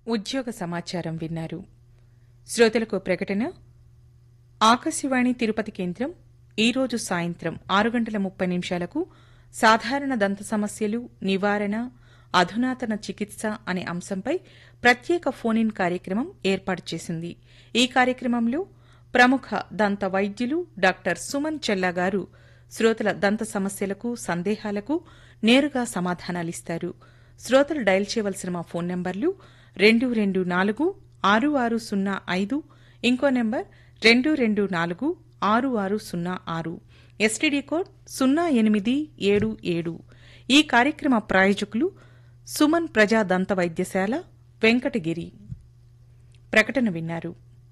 ఉద్యోగ సమాచారం విన్నారు శ్రోతలకు ప్రకటన ఆకాశవాణి తిరుపతి కేంద్రం ఈరోజు సాయంత్రం ఆరు గంటల ముప్పై నిమిషాలకు సాధారణ దంత సమస్యలు నివారణ అధునాతన చికిత్స అనే అంశంపై ప్రత్యేక ఫోన్ ఇన్ కార్యక్రమం ఏర్పాటు చేసింది ఈ కార్యక్రమంలో ప్రముఖ దంత వైద్యులు డాక్టర్ సుమన్ చెల్లా గారు శ్రోతల దంత సమస్యలకు సందేహాలకు నేరుగా సమాధానాలిస్తారు శ్రోతలు డయల్ చేయవలసిన మా ఫోన్ నంబర్లు రెండు రెండు నాలుగు ఆరు ఆరు సున్నా ఐదు ఇంకో నెంబర్ రెండు రెండు నాలుగు ఆరు ఆరు సున్నా ఆరు ఎస్టీడీ కోడ్ సున్నా ఎనిమిది ఏడు ఏడు ఈ కార్యక్రమ ప్రాయోజకులు సుమన్ ప్రజా దంత వైద్యశాల వెంకటగిరి ప్రకటన విన్నారు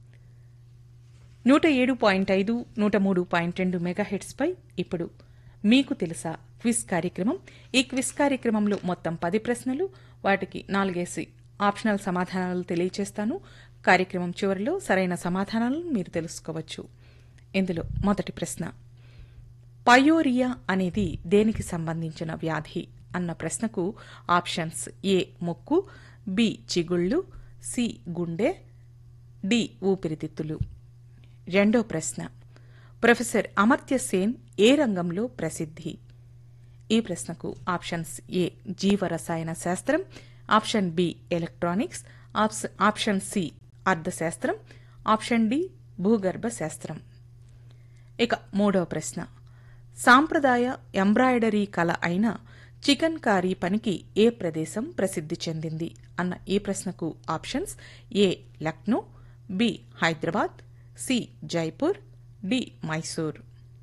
నూట ఏడు పాయింట్ ఐదు నూట మూడు పాయింట్ రెండు మెగాహెట్స్పై ఇప్పుడు మీకు తెలుసా క్విజ్ కార్యక్రమం ఈ క్విజ్ కార్యక్రమంలో మొత్తం పది ప్రశ్నలు వాటికి నాలుగేసి ఆప్షనల్ సమాధానాలు తెలియచేస్తాను కార్యక్రమం చివరిలో సరైన సమాధానాలను మీరు తెలుసుకోవచ్చు ఇందులో మొదటి ప్రశ్న పయోరియా అనేది దేనికి సంబంధించిన వ్యాధి అన్న ప్రశ్నకు ఆప్షన్స్ ఏ ముక్కు బి చిగుళ్ళు సి గుండె డి ఊపిరితిత్తులు రెండో ప్రశ్న ప్రొఫెసర్ అమర్త్య సేన్ ఏ రంగంలో ప్రసిద్ధి ఈ ప్రశ్నకు ఆప్షన్స్ ఏ జీవరసాయన శాస్త్రం ఆప్షన్ బి ఎలక్ట్రానిక్స్ ఆప్స్- ఆప్షన్ సి అర్థశాస్త్రం ఆప్షన్ డి భూగర్భ శాస్త్రం ఇక మూడవ ప్రశ్న సాంప్రదాయ ఎంబ్రాయిడరీ కళ అయిన చికన్ కారీ పనికి ఏ ప్రదేశం ప్రసిద్ధి చెందింది అన్న ఈ ప్రశ్నకు options A Lucknow B Hyderabad C Jaipur D Mysore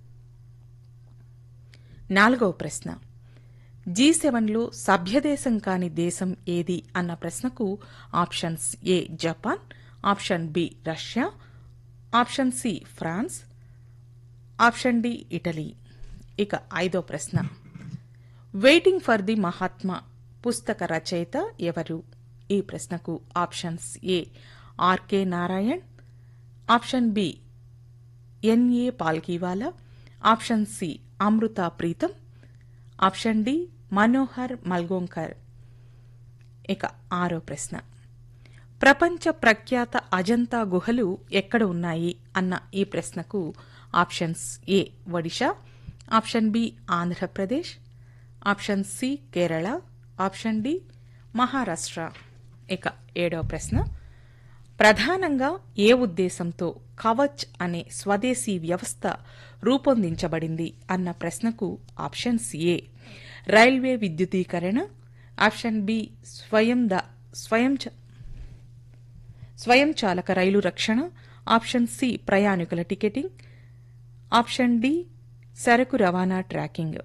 నాలుగవ ప్రశ్న జీ సెవెన్లో సభ్యదేశం కాని దేశం ఏది అన్న ప్రశ్నకు options A Japan option B Russia option C France option D Italy ఇక ఐదో ప్రశ్న వెయిటింగ్ ఫర్ ది మహాత్మా పుస్తక రచయిత ఎవరు ఈ ప్రశ్నకు options A RK Narayan option B NA Palkhivala option C Amrita Pritam option D Manohar Malgonkar ఇక ఆరో ప్రశ్న ప్రపంచ ప్రఖ్యాత అజంతా గుహలు ఎక్కడ ఉన్నాయి అన్న ఈ ప్రశ్నకు options A Odisha option B Andhra Pradesh option C Kerala option D Maharashtra ఇక ఏడవ ప్రశ్న ప్రధానంగా ఏ ఉద్దేశంతో కవచ్ అనే స్వదేశీ వ్యవస్థ రూపొందించబడింది అన్న ప్రశ్నకు ఆప్షన్స్ ఏ రైల్వే విద్యుదీకరణ ఆప్షన్ బి స్వయం ద స్వయం చ- స్వయంచాలక రైలు రక్షణ ఆప్షన్ సి ప్రయాణికుల టికెటింగ్ ఆప్షన్ డి సరకు రవాణా ట్రాకింగ్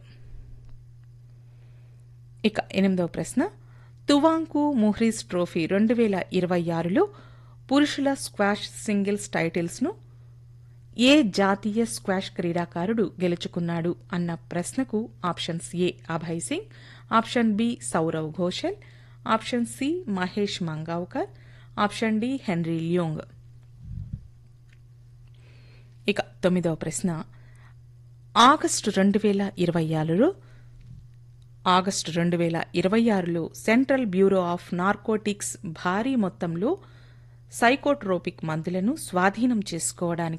ఇక ఎనిమిదవ ప్రశ్న తువాంకు ముహ్రీస్ ట్రోఫీ రెండు వేల ఇరవై ఆరులో పురుషుల స్క్వాష్ సింగిల్స్ టైటిల్స్ను ఏ జాతీయ స్క్వాష్ క్రీడాకారుడు గెలుచుకున్నాడు అన్న ప్రశ్నకు options A Abhay Singh option B Saurav Ghosal option C Mahesh Mangaonkar option D Henry Leong ఇక తొమ్మిదవ ప్రశ్న ఆగస్టు రెండు వేల ఇరవై ఆరులో ఆగస్టు రెండు వేల ఇరవై ఆరులో సెంట్రల్ బ్యూరో ఆఫ్ నార్కోటిక్స్ భారీ మొత్తంలో సైకోట్రోపిక్ మందులను స్వాధీనం చేసుకోవడానికి